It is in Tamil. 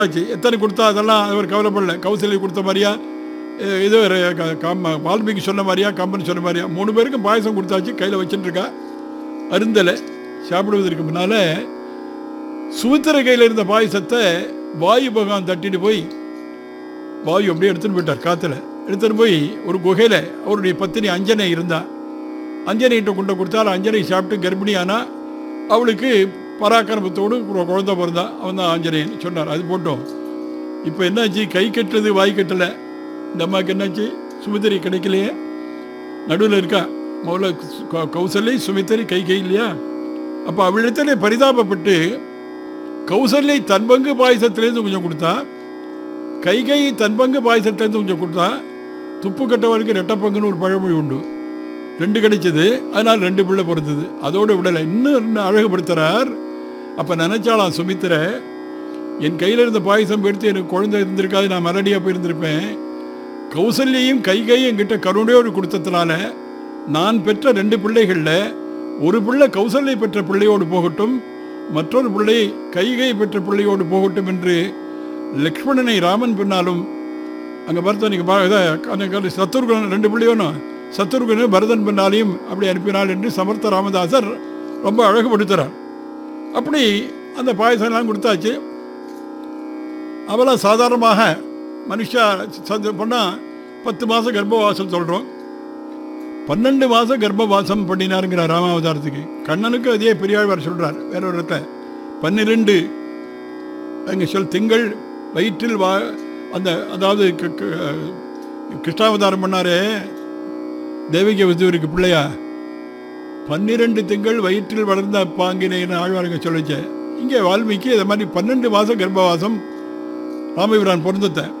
ஆச்சு எத்தனை கொடுத்தா அதெல்லாம் அவர் கவலைப்படல கௌசல்யா கொடுத்த மாதிரியா அஹ் இது ஒரு க- கம்- வால்மீகி சொன்ன மாதிரியா கம்பன் சொன்ன மாதிரியா மூணு பேருக்கும் பாயசம் கொடுத்தாச்சு கையில் வச்சுட்டு இருக்கா அருந்தலை சாப்பிடுவதற்கு முன்னால் சுமித்திர கையில் இருந்த பாயசத்தை வாயு பகவான் தட்டிட்டு போய் வாயு அப்படியே எடுத்துன்னு போயிட்டார் காற்றுல எடுத்துன்னு போய் ஒரு குகையில் அவருடைய பத்தினி அஞ்சனை இருந்தா அஞ்சனைகிட்ட கொண்டு கொடுத்தால் அஞ்சனை சாப்பிட்டு கர்ப்பிணி ஆனா அவளுக்கு பராக்கிரமத்தோடு ஒரு குழந்தை பிறந்தா அவன் தான் ஆஞ்சநேயன் சொன்னார் அது போட்டோம் இப்போ என்னாச்சு கை கட்டுறது வாய் கட்டலை இந்த அம்மாவுக்கு என்னாச்சு சுமித்திரை கிடைக்கலையே நடுவில் இருக்கா முதல்ல கௌ- கௌசல்யை சுமித்திரை கை கை இல்லையா அப்போ அவளிடத்திலே பரிதாபப்பட்டு கௌசல்யை தன் பங்கு பாயசத்திலேருந்து கொஞ்சம் கொடுத்தா கைகை தன் பங்கு பாயசத்திலேருந்து கொஞ்சம் கொடுத்தா துப்பு கட்டவனுக்கு ரெட்ட பங்குன்னு ஒரு பழமொழி உண்டு ரெண்டு கிடைச்சது அதனால் ரெண்டு பிள்ளை பிறந்தது அதோடு விடலை இன்னும் இன்னும் அழகுபடுத்துறார் அப்போ நினைச்சாலாம் சுமித்திர என் கையில் இருந்த பாயசம் எடுத்து எனக்கு குழந்தை இருந்திருக்காது நான் மலடியாக போயிருந்திருப்பேன் கௌசல்யையும் கைகையும் என்கிட்ட கருணையோடு கொடுத்ததுனால நான் பெற்ற ரெண்டு பிள்ளைகளில் ஒரு பிள்ளை கௌசல்யை பெற்ற பிள்ளையோடு போகட்டும் மற்றொரு பிள்ளை கைகை பெற்ற பிள்ளையோடு போகட்டும் என்று லக்ஷ்மணனை ராமன் பின்னாலும் அங்கே பார்த்தா நீங்கள் சத்துருகுணன் ரெண்டு பிள்ளையோனும் சத்துருகுணன் பரதன் பின்னாலையும் அப்படி அனுப்பினாள் என்று சமர்த்த ராமதாசர் ரொம்ப அழகுபடுத்துகிறார் அப்படி அந்த பாயசம்லாம் கொடுத்தாச்சு அவளாம் சாதாரணமாக மனுஷா சந்த பண்ணால் பத்து மாதம் கர்ப்பவாசம் சொல்கிறோம் பன்னெண்டு மாதம் கர்ப்பவாசம் பண்ணினாருங்கிறார் ராமாவதாரத்துக்கு கண்ணனுக்கு அதே பெரியாழ்வார் சொல்கிறார் வேற ஒரு இடத்துல பன்னிரெண்டு அங்கே சொல் திங்கள் வயிற்றில் வா அந்த அதாவது க- க- கிருஷ்ணாவதாரம் பண்ணாரே தேவிக விதுவருக்கு பிள்ளையா பன்னிரெண்டு திங்கள் வயிற்றில் வளர்ந்த பாங்கினேன்னு ஆழ்வாருங்க சொல்லிச்சேன் இங்கே வால்மீகி இதை மாதிரி பன்னெண்டு மாதம் கர்ப்பவாசம் ராமபிரான் பிறந்தத்தை